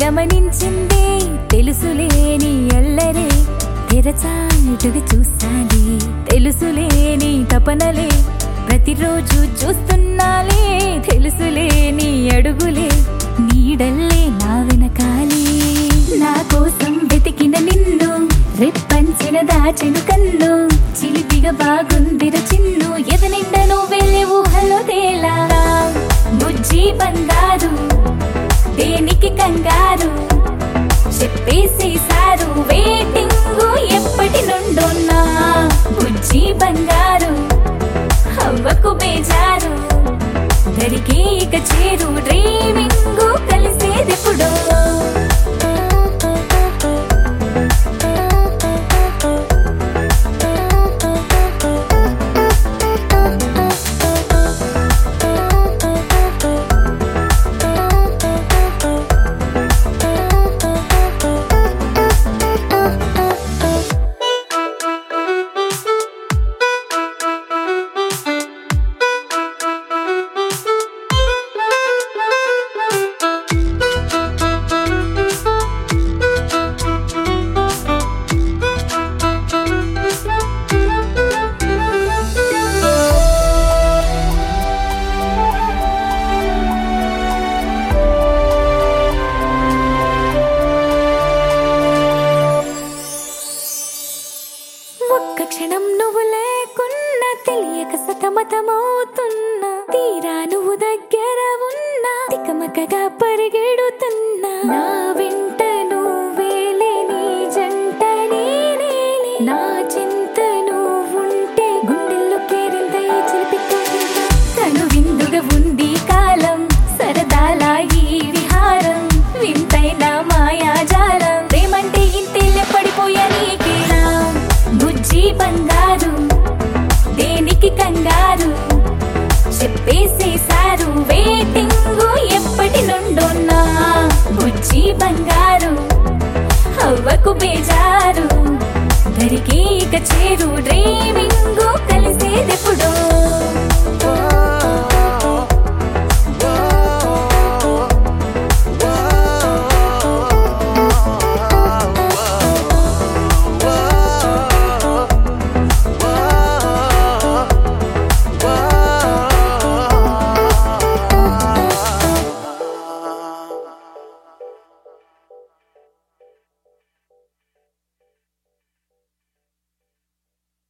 గమనించింది తెలుసులేని అల్లరే తెరచాటుగా చూస్తాలి తెలుసులేని తపనలే ప్రతిరోజు చూస్తున్నాలే తెలుసులేని అడుగులే నీడల్లే నా వెనకాలే నా కోసం వెతికిన నిన్ను రెప్పంచిన దాచెను కన్ను చిలిపిగా బాగుందిర చిన్ను ఎదనిండ నువ్వెళ్ళే ఊహలో తేలా బుజ్జి బంగారు దేనికి కంగారు చెప్పేసేసారు వెయిటింగ్ ఎప్పటి నుండో నా బుజ్జి బంగారు అవ్వకు బేజారు దరికి ఇక చేరు డ్రీమింగ్ కలిసేదెప్పుడో ఒక్క క్షణం నువ్వు లేకున్నా తెలియక సతమతమవుతున్నా తీరా నువ్వు దగ్గర ఉన్నా తికమకగా పరిగెడుతున్నా నా వెంట నువ్వేలే నీ జంట నేనేలే నా చింత నువ్వుంటే గుండెల్లో కేరింత ఈ చిలిపి కోరిక. కను విందుగా ఉంది కాలం సరదాల ఈ విహారం వింతైన మాయాజాలం ప్రేమంటే ఇంతేలే పడిపోయా నీకేనా బుజ్జి బంగారు దేనికి కంగారు చెప్పేసేసారు వెయిటింగ్ ఎప్పటి నుండో నా బుజ్జి బంగారు అవ్వకు బేజారు దరికి ఇక చేరు